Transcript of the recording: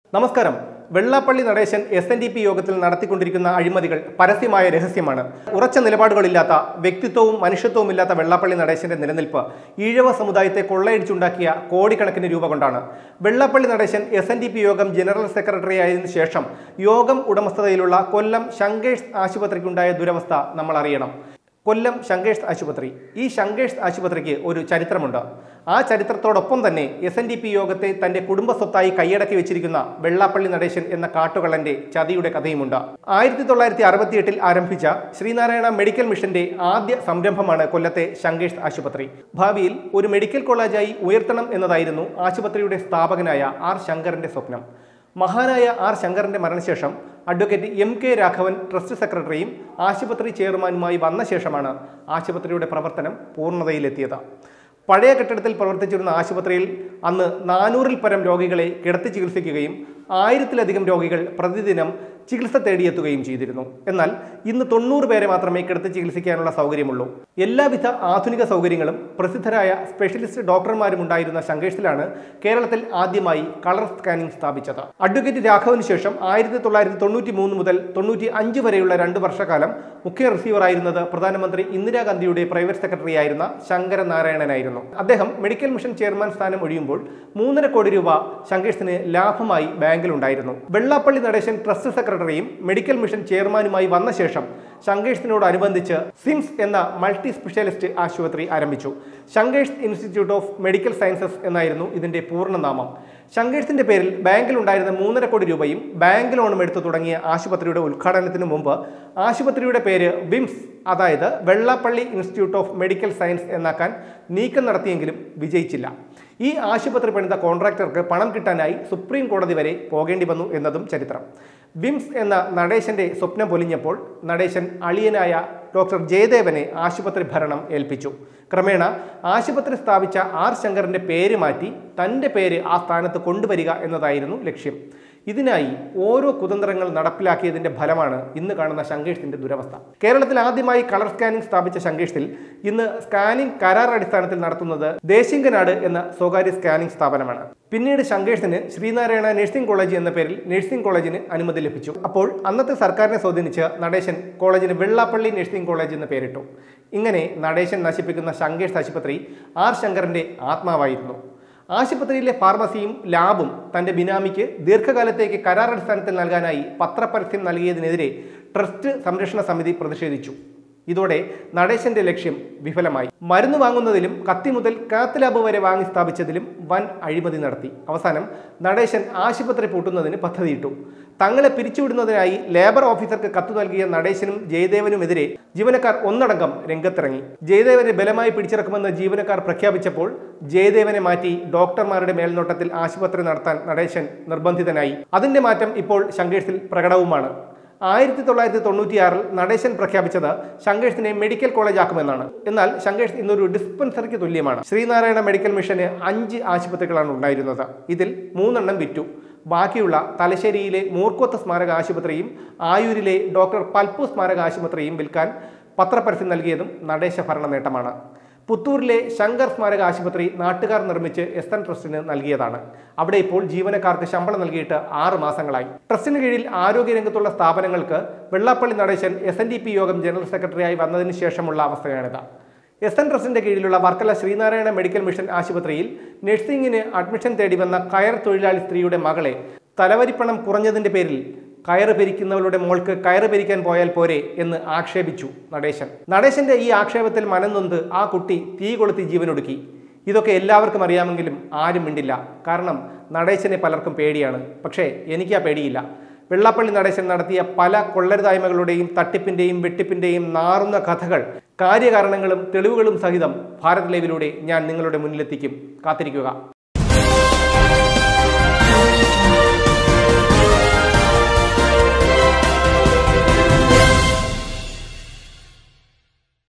നമസ്കാരം Vellappally Natesan S N D P യോഗത്തിൽ നടത്തിക്കൊണ്ടിരിക്കുന്ന അഴിമതികൾ പരസ്യമായ രഹസ്യമാണ് ഉറച്ച നിലപാടുകളില്ലാത്ത വ്യക്തിത്വവും മനുഷ്യത്വവും ഇല്ലാത്ത വെള്ളാപ്പള്ളി നടേശന്റെ നിലനിൽപ്പ് ഈഴവ സമുദായത്തെ കൊള്ളയടിച്ചുണ്ടാക്കിയ കോടിക്കണക്കിന് രൂപ കൊണ്ടാണ് Vellappally Natesan S N D P യോഗം ജനറൽ സെക്രട്ടറി ആയതിനു ശേഷം യോഗം ഉടമസ്ഥതയിലുള്ള കൊല്ലം ശങ്കേഷ് ആശുപത്രിക്കുണ്ടായ ദുരവസ്ഥ നമ്മൾ അറിയണം കൊല്ലം ശങ്കേഷ് ആശുപത്രി ഈ ശങ്കേഷ് ആശുപത്രിക്ക് ഒരു ചരിത്രമുണ്ട് ആ ചരിത്രത്തോടൊപ്പം തന്നെ എസ് എൻ ഡി പി യോഗത്തെ തന്റെ കുടുംബ സ്വത്തായി കൈയടക്കി വെച്ചിരിക്കുന്ന വെള്ളാപ്പള്ളി നടേശൻ എന്ന കാട്ടുകള്ളന്റെ ചതിയുടെ കഥയുമുണ്ട് ആയിരത്തി തൊള്ളായിരത്തി അറുപത്തിയെട്ടിൽ ആരംഭിച്ച ശ്രീനാരായണ മെഡിക്കൽ മിഷന്റെ ആദ്യ സംരംഭമാണ് കൊല്ലത്തെ ശങ്കേഷ് ആശുപത്രി ഭാവിയിൽ ഒരു മെഡിക്കൽ കോളേജായി ഉയർത്തണം എന്നതായിരുന്നു ആശുപത്രിയുടെ സ്ഥാപകനായ ആർ ശങ്കറിന്റെ സ്വപ്നം മഹാനായ ആർ ശങ്കറിന്റെ മരണശേഷം advocate M K Raghavan trust സെക്രട്ടറിയും ആശുപത്രി ചെയർമാനുമായി വന്ന ശേഷമാണ് ആശുപത്രിയുടെ പ്രവർത്തനം പൂർണ്ണതയിലെത്തിയത് പഴയ കെട്ടിടത്തിൽ പ്രവർത്തിച്ചിരുന്ന ആശുപത്രിയിൽ അന്ന് നാനൂറിൽ പരം രോഗികളെ കിടത്തി ചികിത്സിക്കുകയും ആയിരത്തിലധികം രോഗികൾ പ്രതിദിനം ചികിത്സ തേടിയെത്തുകയും ചെയ്തിരുന്നു എന്നാൽ ഇന്ന് തൊണ്ണൂറ് പേരെ മാത്രമേ കിടത്തി ചികിത്സിക്കാനുള്ള സൗകര്യമുള്ളൂ എല്ലാവിധ ആധുനിക സൗകര്യങ്ങളും പ്രസിദ്ധരായ സ്പെഷ്യലിസ്റ്റ് ഡോക്ടർമാരും ഉണ്ടായിരുന്ന ശങ്കേഷിലാണ് കേരളത്തിൽ ആദ്യമായി കളർ സ്കാനിംഗ് സ്ഥാപിച്ചത് അഡ്വക്കേറ്റ് രാഘവന് ശേഷം ആയിരത്തി തൊള്ളായിരത്തി തൊണ്ണൂറ്റി മൂന്ന് മുതൽ തൊണ്ണൂറ്റി അഞ്ച് വരെയുള്ള രണ്ട് വർഷക്കാലം മുഖ്യ റിസീവറായിരുന്നത് പ്രധാനമന്ത്രി ഇന്ദിരാഗാന്ധിയുടെ പ്രൈവറ്റ് സെക്രട്ടറി ആയിരുന്ന ശങ്കര നാരായണനായിരുന്നു അദ്ദേഹം മെഡിക്കൽ മിഷൻ ചെയർമാൻ സ്ഥാനം ഒഴിയുമ്പോൾ മൂന്നര കോടി രൂപ ശങ്കേഷിന് ലാഭമായി ബാങ്കിലുണ്ടായിരുന്നു വെള്ളാപ്പള്ളി നടേശൻ ട്രസ്റ്റ് സെക്രട്ടറിയും മെഡിക്കൽ മിഷൻ ചെയർമാനുമായി വന്ന ശേഷം ശങ്കേഷിനോടനുബന്ധിച്ച് സിംസ് എന്ന മൾട്ടി സ്പെഷ്യാലിസ്റ്റ് ആശുപത്രി ആരംഭിച്ചു Sankesh institute of medical sciences എന്നായിരുന്നു ഇതിന്റെ പൂർണ്ണനാമം ശങ്കേഷിന്റെ പേരിൽ ബാങ്കിൽ ഉണ്ടായിരുന്ന മൂന്നര കോടി രൂപയും ബാങ്ക് ലോണും എടുത്തു തുടങ്ങിയ ആശുപത്രിയുടെ ഉദ്ഘാടനത്തിന് മുമ്പ് ആശുപത്രിയുടെ പേര് വിംസ് അതായത് Vellappally institute of medical science എന്നാക്കാൻ നീക്കം നടത്തിയെങ്കിലും വിജയിച്ചില്ല ഈ ആശുപത്രി പണിത കോൺട്രാക്ടർക്ക് പണം കിട്ടാനായി സുപ്രീം കോടതി വരെ പോകേണ്ടി വന്നു എന്നതും ചരിത്രം വിംസ് എന്ന നടേശന്റെ സ്വപ്നം പൊലിഞ്ഞപ്പോൾ നടേശൻ അളിയനായ ഡോക്ടർ ജയദേവനെ ആശുപത്രി ഭരണം ഏൽപ്പിച്ചു ക്രമേണ ആശുപത്രി സ്ഥാപിച്ച ആർ ശങ്കറിന്റെ പേര് മാറ്റി തന്റെ പേര് ആ സ്ഥാനത്ത് കൊണ്ടുവരിക എന്നതായിരുന്നു ലക്ഷ്യം ഇതിനായി ഓരോ കുതന്ത്രങ്ങൾ നടപ്പിലാക്കിയതിന്റെ ഫലമാണ് ഇന്ന് കാണുന്ന ശങ്കേഷിന്റെ ദുരവസ്ഥ കേരളത്തിൽ ആദ്യമായി കളർ സ്കാനിംഗ് സ്ഥാപിച്ച ശങ്കേഷിൽ ഇന്ന് സ്കാനിംഗ് കരാർ അടിസ്ഥാനത്തിൽ നടത്തുന്നത് ദേശിംഗനാട് എന്ന സ്വകാര്യ സ്കാനിംഗ് സ്ഥാപനമാണ് പിന്നീട് ശങ്കേഷിന് ശ്രീനാരായണ നഴ്സിംഗ് കോളേജ് എന്ന പേരിൽ നഴ്സിംഗ് കോളേജിന് അനുമതി ലഭിച്ചു അപ്പോൾ അന്നത്തെ സർക്കാരിനെ സ്വാധീനിച്ച് നടേശൻ കോളേജിന് വെള്ളാപ്പള്ളി നഴ്സിംഗ് കോളേജ് എന്ന് പേരിട്ടു ഇങ്ങനെ നടേശൻ നശിപ്പിക്കുന്ന ശങ്കേഷ് ആശുപത്രി ആർ ശങ്കറിന്റെ ആത്മാവായിരുന്നു ആശുപത്രിയിലെ ഫാർമസിയും ലാബും തന്റെ ബിനാമിക്ക് ദീർഘകാലത്തേക്ക് കരാറടിസ്ഥാനത്തിൽ നൽകാനായി പത്രപരസ്യം നൽകിയതിനെതിരെ ട്രസ്റ്റ് സംരക്ഷണ സമിതി പ്രതിഷേധിച്ചു ഇതോടെ നടേശന്റെ ലക്ഷ്യം വിഫലമായി മരുന്ന് വാങ്ങുന്നതിലും കത്തി മുതൽ കാത്ത് ലാബ് വരെ വാങ്ങി സ്ഥാപിച്ചതിലും വൻ അഴിമതി നടത്തി അവസാനം നടേശൻ ആശുപത്രി പൂട്ടുന്നതിന് പദ്ധതിയിട്ടു തങ്ങളെ പിരിച്ചുവിടുന്നതിനായി ലേബർ ഓഫീസർക്ക് കത്ത് നൽകിയ നടേശനും ജയദേവനുമെതിരെ ജീവനക്കാർ ഒന്നടങ്കം രംഗത്തിറങ്ങി ജയദേവനെ ബലമായി പിടിച്ചിറക്കുമെന്ന് ജീവനക്കാർ പ്രഖ്യാപിച്ചപ്പോൾ ജയദേവനെ മാറ്റി ഡോക്ടർമാരുടെ മേൽനോട്ടത്തിൽ ആശുപത്രി നടത്താൻ നടേശൻ നിർബന്ധിതനായി അതിന്റെ മാറ്റം ഇപ്പോൾ ശങ്കേഷിൽ പ്രകടവുമാണ് ആയിരത്തി തൊള്ളായിരത്തി തൊണ്ണൂറ്റിയാറിൽ നടേശൻ പ്രഖ്യാപിച്ചത് ശങ്കേഷിനെ മെഡിക്കൽ കോളേജ് ആക്കുമെന്നാണ് എന്നാൽ ശങ്കേഷ് ഇന്നൊരു ഡിസ്പെൻസറിക്ക് തുല്യമാണ് ശ്രീനാരായണ മെഡിക്കൽ മിഷന് അഞ്ച് ആശുപത്രികളാണ് ഉണ്ടായിരുന്നത് ഇതിൽ മൂന്നെണ്ണം വിറ്റു ബാക്കിയുള്ള തലശ്ശേരിയിലെ മൂർക്കോത്ത് സ്മാരക ആശുപത്രിയും ആയൂരിലെ ഡോക്ടർ പൽപ്പു സ്മാരക ആശുപത്രിയും വിൽക്കാൻ പത്രപരസ്യം നൽകിയതും നടേശ ഭരണ നേട്ടമാണ് പുത്തൂരിലെ ശങ്കർ സ്മാരക ആശുപത്രി നാട്ടുകാർ നിർമ്മിച്ച് എസ് എൻ ട്രസ്റ്റിന് നൽകിയതാണ് അവിടെ ഇപ്പോൾ ജീവനക്കാർക്ക് ശമ്പളം നൽകിയിട്ട് ആറ് മാസങ്ങളായി ട്രസ്റ്റിന് കീഴിൽ ആരോഗ്യരംഗത്തുള്ള സ്ഥാപനങ്ങൾക്ക് Vellappally Natesan S N D P യോഗം ജനറൽ സെക്രട്ടറിയായി വന്നതിന് ശേഷമുള്ള അവസ്ഥയാണിത് എസ് എൻ ട്രസ്റ്റിന്റെ കീഴിലുള്ള വർക്കല ശ്രീനാരായണ മെഡിക്കൽ മിഷൻ ആശുപത്രിയിൽ നഴ്സിംഗിന് അഡ്മിഷൻ തേടി വന്ന കയർ തൊഴിലാളി സ്ത്രീയുടെ മകളെ തലവരിപ്പണം കുറഞ്ഞതിന്റെ പേരിൽ കയറ് പിരിക്കുന്നവരുടെ മോൾക്ക് കയറ് പിരിക്കാൻ പോയാൽ പോരെ എന്ന് ആക്ഷേപിച്ചു നടേശൻ നടേശന്റെ ഈ ആക്ഷേപത്തിൽ മനംനൊന്ത് ആ കുട്ടി തീ കൊളുത്തി ജീവനൊടുക്കി ഇതൊക്കെ എല്ലാവർക്കും അറിയാമെങ്കിലും ആരും മിണ്ടില്ല കാരണം നടേശനെ പലർക്കും പേടിയാണ് പക്ഷേ എനിക്ക് ആ പേടിയില്ല വെള്ളാപ്പള്ളി നടേശൻ നടത്തിയ പല കൊള്ളരുതായ്മകളുടെയും തട്ടിപ്പിന്റെയും വെട്ടിപ്പിന്റെയും നാറുന്ന കഥകൾ കാര്യകാരണങ്ങളും തെളിവുകളും സഹിതം ഭാരത് ലൈവിലൂടെ ഞാൻ നിങ്ങളുടെ മുന്നിലെത്തിക്കും കാത്തിരിക്കുക